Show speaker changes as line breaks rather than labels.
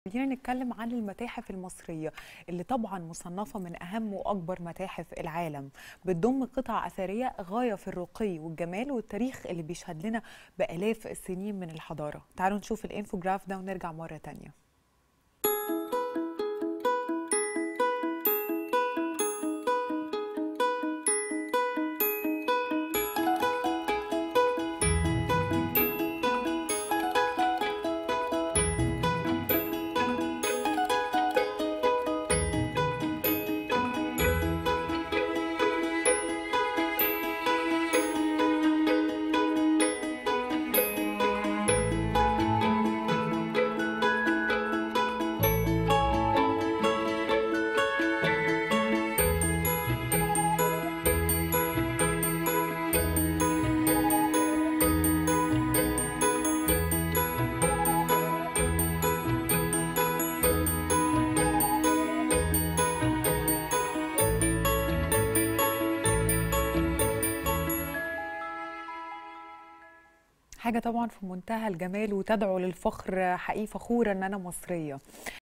خلينا نتكلم عن المتاحف المصرية اللي طبعا مصنفة من أهم وأكبر متاحف العالم بتضم قطع أثرية غاية في الرقي والجمال والتاريخ اللي بيشهد لنا بآلاف السنين من الحضارة تعالوا نشوف الانفوجراف ده ونرجع مرة تانية حاجة طبعا في منتهى الجمال وتدعو للفخر حقيقي فخورة ان انا مصرية